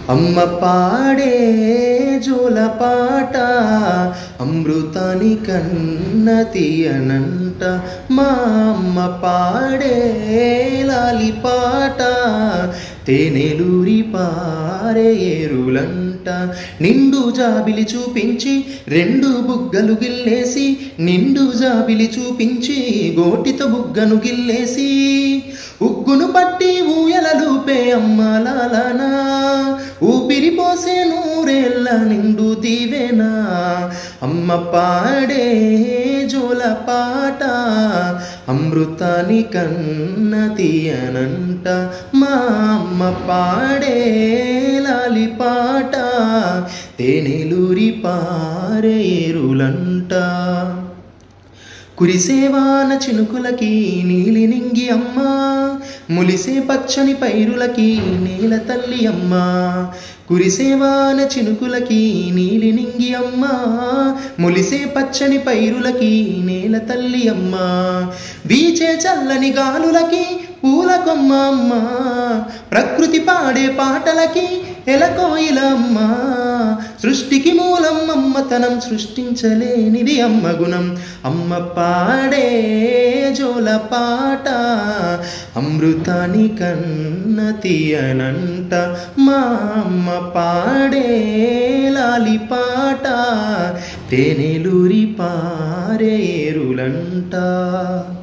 అమ్మ పాడే జోల పాట అమృతాని కన్న తీయనంట మా అమ్మ పాడే లాలి పాట తేనెలూరి పారే ఏరులంట నిండు జాబిలి చూపించి రెండు బుగ్గలు గిల్లేసి నిండు జాబిలి చూపించి గోటితో బుగ్గను గిల్లేసి ఉగ్గును పట్టి ఊయలలుపే అమ్మ లాలనా ఊపిరి పోసే నూరేళ్ళ నిండు దీవెనా అమ్మ పాడే జోల పాట అమృతాని కన్న తీయనంట మా అమ్మ పాడే లాలి పాట తేనెలూరి పారేరులంట కురిసేవాన చినుకులకి నీలి నింగి అమ్మ ములిసే పచ్చని పైరులకి నేల తల్లి అమ్మ కురిసేవాన చినుకులకి నీలి నింగి అమ్మ ములిసే పచ్చని పైరులకి నేల తల్లి అమ్మ వీచే చల్లని గాలులకి పూల కొమ్మ అమ్మ ప్రకృతి పాడే పాటలకి ఎలకోయిలమ్మ సృష్టికి మూలం అమ్మతనం సృష్టించలేనిది అమ్మ గుణం అమ్మ పాడే జోల పాట అమృతాని కన్న తీయనంట మా అమ్మ పాడే లాలి పాట తేనెలూరి పారేరులంట